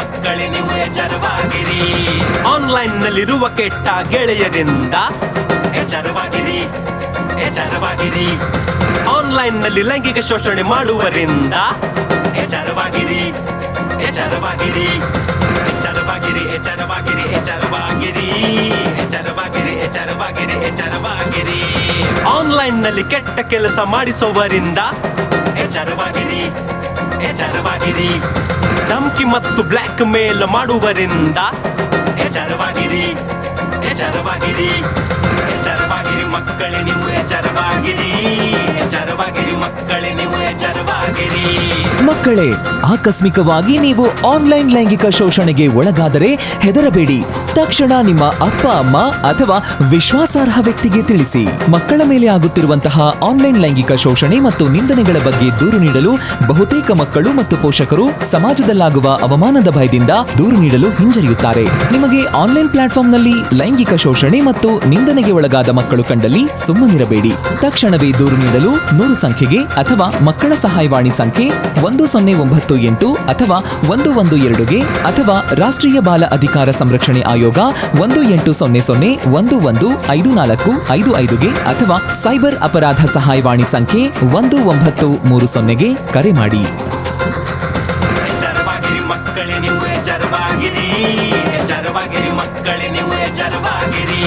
ಮಕ್ಕಳೇ ನೀವು ಎಚ್ಚರವಾಗಿರಿ ಆನ್ಲೈನ್ ನಲ್ಲಿರುವ ಕೆಟ್ಟ ಗೆಳೆಯರಿಂದ ಎಚ್ಚರವಾಗಿರಿ ಎಚ್ಚರವಾಗಿರಿ ಆನ್ಲೈನ್ ನಲ್ಲಿ ಲೈಂಗಿಕ ಶೋಷಣೆ ಮಾಡುವರಿಂದ ಎಚ್ಚರವಾಗಿರಿ ಎಚ್ಚರವಾಗಿರಿ ಎಚ್ಚರವಾಗಿರಿ ಎಚ್ಚರವಾಗಿರಿ ಎಚ್ಚರವಾಗಿರಿ ಎಚ್ಚರವಾಗಿರಿ ಎಚ್ಚರವಾಗಿರಿ ಎಚ್ಚರವಾಗಿರಿ ಆನ್ಲೈನ್ ನಲ್ಲಿ ಕೆಟ್ಟ ಕೆಲಸ ಮಾಡಿಸುವವರಿಂದ ಎಚ್ಚರವಾಗಿರಿ ಎಚ್ಚರವಾಗಿರಿ ಧಮ್ಕಿ ಮತ್ತು ಬ್ಲ್ಯಾಕ್ ಮೇಲ್ ಮಾಡುವರಿಂದ ಎಚ್ಚರವಾಗಿರಿ ಎಚ್ಚರವಾಗಿರಿ ಎಚ್ಚರವಾಗಿರಿ ಮಕ್ಕಳೇ ನೀವು ಎಚ್ಚರವಾಗಿರಿ ಎಚ್ಚರವಾಗಿರಿ ಮಕ್ಕಳೇ ನೀವು ಎಚ್ಚರವಾಗಿರಿ ಮಕ್ಕಳೇ ಆಕಸ್ಮಿಕವಾಗಿ ನೀವು ಆನ್ಲೈನ್ ಲೈಂಗಿಕ ಶೋಷಣೆಗೆ ಒಳಗಾದರೆ ಹೆದರಬೇಡಿ ತಕ್ಷಣ ನಿಮ್ಮ ಅಪ್ಪ ಅಮ್ಮ ಅಥವಾ ವಿಶ್ವಾಸಾರ್ಹ ವ್ಯಕ್ತಿಗೆ ತಿಳಿಸಿ ಮಕ್ಕಳ ಮೇಲೆ ಆಗುತ್ತಿರುವಂತಹ ಆನ್ಲೈನ್ ಲೈಂಗಿಕ ಶೋಷಣೆ ಮತ್ತು ನಿಂದನೆಗಳ ಬಗ್ಗೆ ದೂರು ನೀಡಲು ಬಹುತೇಕ ಮಕ್ಕಳು ಮತ್ತು ಪೋಷಕರು ಸಮಾಜದಲ್ಲಾಗುವ ಅವಮಾನದ ಭಯದಿಂದ ದೂರು ನೀಡಲು ಹಿಂಜರಿಯುತ್ತಾರೆ ನಿಮಗೆ ಆನ್ಲೈನ್ ಪ್ಲಾಟ್ಫಾರ್ಮ್ನಲ್ಲಿ ಲೈಂಗಿಕ ಶೋಷಣೆ ಮತ್ತು ನಿಂದನೆಗೆ ಒಳಗಾದ ಮಕ್ಕಳು ಕಂಡಲ್ಲಿ ಸುಮ್ಮನಿರಬೇಡಿ ತಕ್ಷಣವೇ ದೂರು ನೀಡಲು ನೂರು ಸಂಖ್ಯೆಗೆ ಅಥವಾ ಮಕ್ಕಳ ಸಹಾಯವಾಣಿ ಸಂಖ್ಯೆ ಒಂದು ಸೊನ್ನೆ ಒಂಬತ್ತು ಎಂಟು ಅಥವಾ ಒಂದು ಒಂದು ಎರಡುಗೆ ಅಥವಾ ರಾಷ್ಟ್ರೀಯ ಬಾಲ ಅಧಿಕಾರ ಸಂರಕ್ಷಣೆ ಆಯೋಗ ಒಂದು ಎಂಟು ಸೊನ್ನೆ ಸೊನ್ನೆ ಒಂದು ಒಂದು ಐದು ನಾಲ್ಕು ಐದು ಐದುಗೆ ಅಥವಾ ಸೈಬರ್ ಅಪರಾಧ ಸಹಾಯವಾಣಿ ಸಂಖ್ಯೆ ಒಂದು ಒಂಬತ್ತು ಮೂರು ಸೊನ್ನೆಗೆ ಕರೆ ಮಾಡಿ ಎಚ್ಚರವಾಗಿರಿ ಮಕ್ಕಳೇ ನೀವು ಎಚ್ಚರವಾಗಿರಿ ಎಚ್ಚರವಾಗಿರಿ ಮಕ್ಕಳೇ ನೀವು ಎಚ್ಚರವಾಗಿರಿ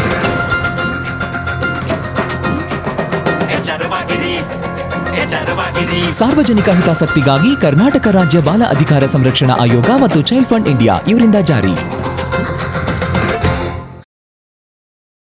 ಎಚ್ಚರವಾಗಿರಿ ಎಚ್ಚರವಾಗಿರಿ ಸಾರ್ವಜನಿಕ ಹಿತಾಸಕ್ತಿಗಾಗಿ ಕರ್ನಾಟಕ ರಾಜ್ಯ ಬಾಲ ಅಧಿಕಾರ ಸಂರಕ್ಷಣಾ ಆಯೋಗ ಮತ್ತು ಚೈಲ್ಡ್ ಫಂಡ್ ಇಂಡಿಯಾ ಇವರಿಂದ ಜಾರಿ